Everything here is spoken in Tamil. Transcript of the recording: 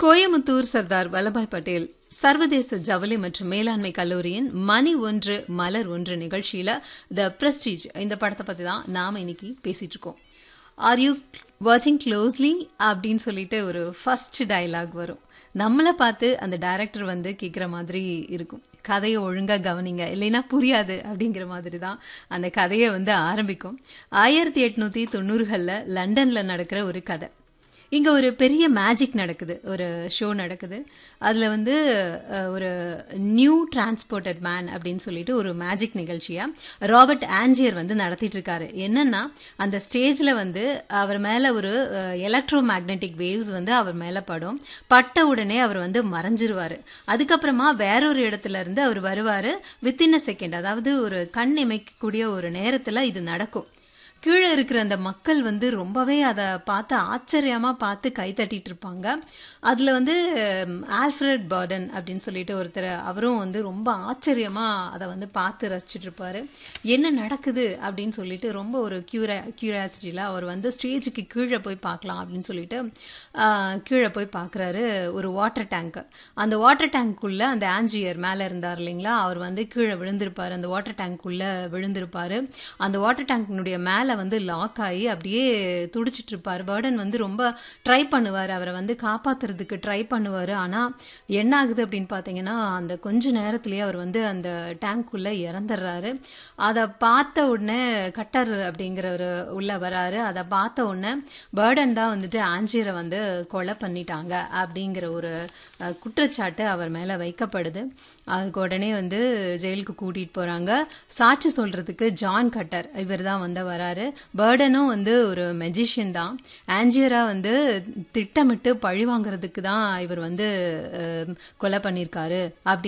கோயமுத்தூர் சர்தார் வல்லபாய் பட்டேல் சர்வதேச ஜவுளி மற்றும் மேலாண்மை கல்லூரியின் மணி ஒன்று மலர் ஒன்று நிகழ்ச்சியில த பிரஸ்டீஜ் இந்த படத்தை பத்தி தான் நாம இன்னைக்கு பேசிட்டு இருக்கோம் ஆர் யூ வாட்சிங் க்ளோஸ்லி அப்படின்னு சொல்லிட்டு ஒரு ஃபர்ஸ்ட் டயலாக் வரும் நம்மளை பார்த்து அந்த டைரக்டர் வந்து கேட்குற மாதிரி இருக்கும் கதையை ஒழுங்காக கவனிங்க இல்லைன்னா புரியாது அப்படிங்கிற மாதிரி தான் அந்த கதையை வந்து ஆரம்பிக்கும் ஆயிரத்தி எட்நூற்றி தொண்ணூறுகளில் லண்டனில் நடக்கிற ஒரு கதை இங்கே ஒரு பெரிய மேஜிக் நடக்குது ஒரு ஷோ நடக்குது அதில் வந்து அஹ், ஒரு நியூ டிரான்ஸ்போர்ட்டட் மேன் அப்படின்னு சொல்லிட்டு ஒரு மேஜிக் நிகழ்ச்சியாக ராபர்ட் ஆன்ஜியர் வந்து நடத்திட்டு இருக்காரு என்னன்னா அந்த ஸ்டேஜில் வந்து அவர் மேலே ஒரு எலக்ட்ரோ மேக்னெட்டிக் வேவ்ஸ் வந்து அவர் மேலே படும் பட்ட உடனே அவர் வந்து மறைஞ்சிருவார் அதுக்கப்புறமா வேறொரு இடத்துல இருந்து அவர் வருவார் வித்தின் அ செகண்ட் அதாவது ஒரு கண் இமைக்கக்கூடிய ஒரு நேரத்தில் இது நடக்கும் கீழே இருக்கிற அந்த மக்கள் வந்து ரொம்பவே அதை பார்த்து ஆச்சரியமாக பார்த்து கை தட்டிட்டு இருப்பாங்க அதில் வந்து ம், ஆல்ஃபிரட் பர்டன் அப்படின்னு சொல்லிட்டு ஒருத்தர் அவரும் வந்து ரொம்ப ஆச்சரியமாக அதை வந்து பார்த்து ரசிச்சுட்டு இருப்பாரு என்ன நடக்குது அப்படின்னு சொல்லிட்டு ரொம்ப ஒரு கியூரா கியூரியாசிட்டியில் அவர் வந்து ஸ்டேஜுக்கு கீழே போய் பார்க்கலாம் அப்படின்னு சொல்லிட்டு ஆ, கீழே போய் பார்க்குறாரு ஒரு வாட்டர் டேங்க் அந்த வாட்டர் டேங்க்குள்ளே அந்த ஆன்ஜியர் மேலே இருந்தார் இல்லைங்களா அவர் வந்து கீழே விழுந்திருப்பார் அந்த வாட்டர் டேங்க்குள்ளே விழுந்திருப்பாரு அந்த வாட்டர் டேங்க்கினுடைய மேலே வந்து லாக் ஆகி அப்படியே துடிச்சிட்டு இருப்பார் பேர்டன் வந்து ரொம்ப ட்ரை பண்ணுவார் அவரை வந்து காப்பாத்துறதுக்கு ட்ரை பண்ணுவார் ஆனால் என்ன ஆகுது அப்படின்னு பார்த்தீங்கன்னா அந்த கொஞ்ச நேரத்திலேயே அவர் வந்து அந்த டேங்க்குள்ளே இறந்துடுறாரு அதை பார்த்த உடனே கட்டர் அப்படிங்கிறவர் உள்ளே வராரு அதை பார்த்த உடனே பேர்டன் தான் வந்துட்டு ஆன்ஜியரை வந்து கொலை பண்ணிட்டாங்க அப்படிங்கிற ஒரு அஹ், குற்றச்சாட்டு அவர் மேலே வைக்கப்படுது அதுக்கு உடனே வந்து ஜெயிலுக்கு கூட்டிகிட்டு போகிறாங்க சாட்சி சொல்கிறதுக்கு ஜான் கட்டர் இவர் தான் வந்து வராரு பேர்டனும் வந்து ஒரு மெஜிஷியன் தான் ஆன்ஜியரா வந்து திட்டமிட்டு பழி வாங்குறதுக்கு தான் இவர் வந்து அஹ், கொலை பண்ணியிருக்காரு அப்படி